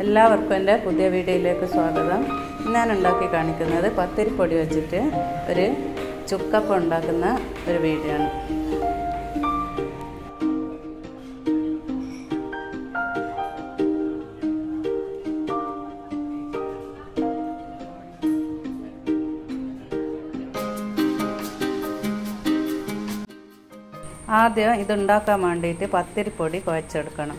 എല്ലാവർക്കും എൻ്റെ പുതിയ വീഡിയോയിലേക്ക് സ്വാഗതം ഞാൻ ഉണ്ടാക്കി കാണിക്കുന്നത് പത്തിരിപ്പൊടി വെച്ചിട്ട് ഒരു ചുക്കപ്പം ഉണ്ടാക്കുന്ന ഒരു വീഡിയോ ആണ് ആദ്യം ഇതുണ്ടാക്കാൻ വേണ്ടിയിട്ട് പത്തിരിപ്പൊടി കുഴച്ചെടുക്കണം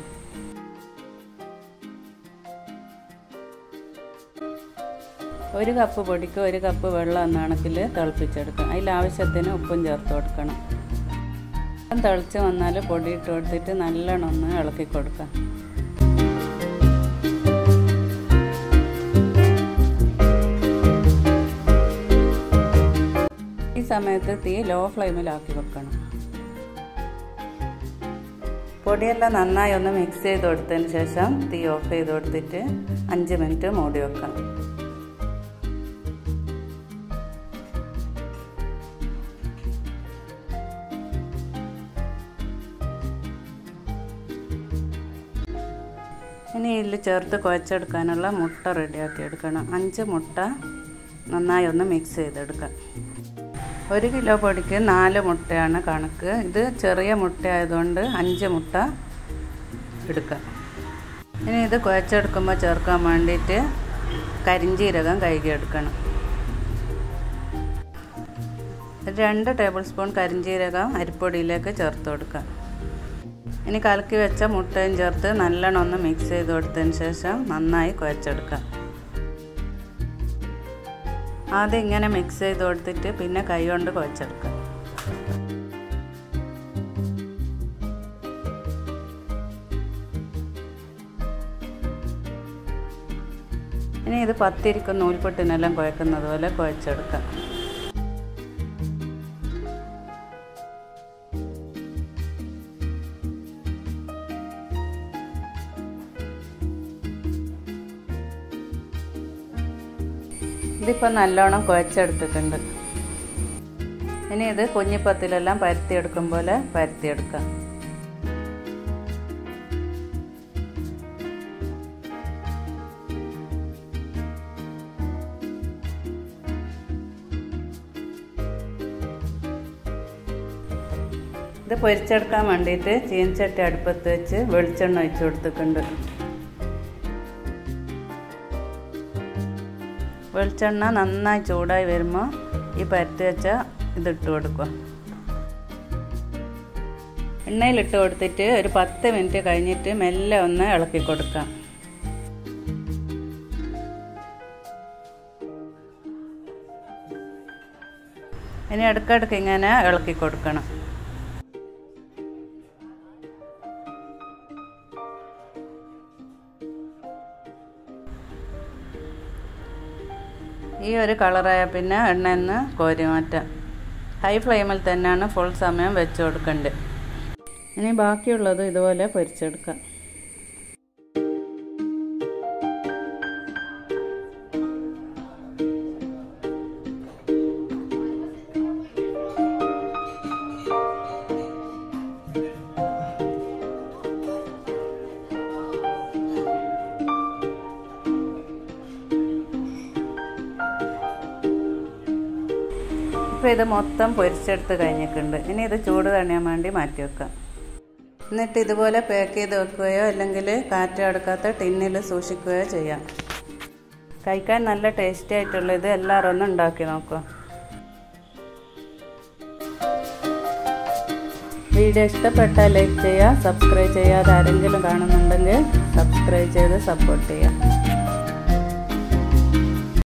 ഒരു കപ്പ് പൊടിക്ക് ഒരു കപ്പ് വെള്ളം എന്നാണെങ്കിൽ തിളപ്പിച്ചെടുക്കാം അതിൽ ആവശ്യത്തിന് ഉപ്പും ചേർത്ത് കൊടുക്കണം വെള്ളം തിളച്ച് വന്നാൽ പൊടി ഇട്ട് കൊടുത്തിട്ട് നല്ലോണം ഒന്ന് ഇളക്കി കൊടുക്കാം ഈ സമയത്ത് തീ ലോ ഫ്ലെയിമിലാക്കി വെക്കണം പൊടിയെല്ലാം നന്നായി ഒന്ന് മിക്സ് ചെയ്ത് കൊടുത്തതിന് ശേഷം തീ ഓഫ് ചെയ്ത് കൊടുത്തിട്ട് അഞ്ച് മിനിറ്റ് മൂടി വെക്കാം ഇനി ഇതിൽ ചേർത്ത് കുഴച്ചെടുക്കാനുള്ള മുട്ട റെഡിയാക്കി എടുക്കണം അഞ്ച് മുട്ട നന്നായി ഒന്ന് മിക്സ് ചെയ്തെടുക്കാം ഒരു കിലോ പൊടിക്ക് നാല് മുട്ടയാണ് കണക്ക് ഇത് ചെറിയ മുട്ട ആയതുകൊണ്ട് അഞ്ച് മുട്ട എടുക്കാം ഇനി ഇത് കുഴച്ചെടുക്കുമ്പോൾ ചേർക്കാൻ വേണ്ടിയിട്ട് കരിഞ്ചീരകം കഴുകിയെടുക്കണം രണ്ട് ടേബിൾ സ്പൂൺ കരിഞ്ചീരകം അരിപ്പൊടിയിലേക്ക് ചേർത്ത് കൊടുക്കാം ഇനി കലക്കി വെച്ച മുട്ടയും ചേർത്ത് നല്ലോണം ഒന്ന് മിക്സ് ചെയ്ത് കൊടുത്തതിന് ശേഷം നന്നായി കുഴച്ചെടുക്കാം ആദ്യം ഇങ്ങനെ മിക്സ് ചെയ്ത് കൊടുത്തിട്ട് പിന്നെ കൈ കൊണ്ട് കുഴച്ചെടുക്കാം ഇനി ഇത് പത്തിരിക്കും നൂൽപ്പൊട്ടിനെല്ലാം കുഴക്കുന്നത് പോലെ കുഴച്ചെടുക്കാം ഇതിപ്പോൾ നല്ലോണം കുഴച്ചെടുത്തിട്ടുണ്ട് ഇനി ഇത് കുഞ്ഞിപ്പത്തിലെല്ലാം പരത്തിയെടുക്കും പോലെ പരത്തിയെടുക്കാം ഇത് പൊരിച്ചെടുക്കാൻ വേണ്ടിയിട്ട് ചീനച്ചട്ടി അടുപ്പത്ത് വെച്ച് വെളിച്ചെണ്ണ ഒഴിച്ചു കൊടുത്തിട്ടുണ്ട് വെളിച്ചെണ്ണ നന്നായി ചൂടായി വരുമ്പോൾ ഈ പരത്തി വെച്ച ഇതിട്ട് കൊടുക്കുക എണ്ണയിലിട്ട് കൊടുത്തിട്ട് ഒരു പത്ത് മിനിറ്റ് കഴിഞ്ഞിട്ട് മെല്ലെ ഒന്ന് ഇളക്കി കൊടുക്കാം ഇനി ഇടയ്ക്കിടയ്ക്ക് ഇങ്ങനെ ഇളക്കി കൊടുക്കണം ഈ ഒരു കളറായ പിന്നെ എണ്ണയിൽ നിന്ന് കോരി മാറ്റാം ഹൈ ഫ്ലെയിമിൽ തന്നെയാണ് ഫുൾ സമയം വെച്ച് കൊടുക്കേണ്ടത് ഇനി ബാക്കിയുള്ളത് ഇതുപോലെ പൊരിച്ചെടുക്കാം ഇപ്പോൾ ഇത് മൊത്തം പൊരിച്ചെടുത്ത് കഴിഞ്ഞിട്ടുണ്ട് ഇനി ഇത് ചൂട് തണിയാൻ വേണ്ടി മാറ്റി വെക്കാം എന്നിട്ട് ഇതുപോലെ പാക്ക് ചെയ്ത് വെക്കുകയോ അല്ലെങ്കിൽ കാറ്റ് അടുക്കാത്ത ടിന്നിൽ സൂക്ഷിക്കുകയോ ചെയ്യാം കഴിക്കാൻ നല്ല ടേസ്റ്റി ആയിട്ടുള്ള ഇത് എല്ലാവരും ഒന്ന് ഉണ്ടാക്കി നോക്കുക വീഡിയോ ഇഷ്ടപ്പെട്ടാൽ ലൈക്ക് ചെയ്യുക സബ്സ്ക്രൈബ് ചെയ്യാതെ ആരെങ്കിലും കാണുന്നുണ്ടെങ്കിൽ സബ്സ്ക്രൈബ് ചെയ്ത് സപ്പോർട്ട് ചെയ്യുക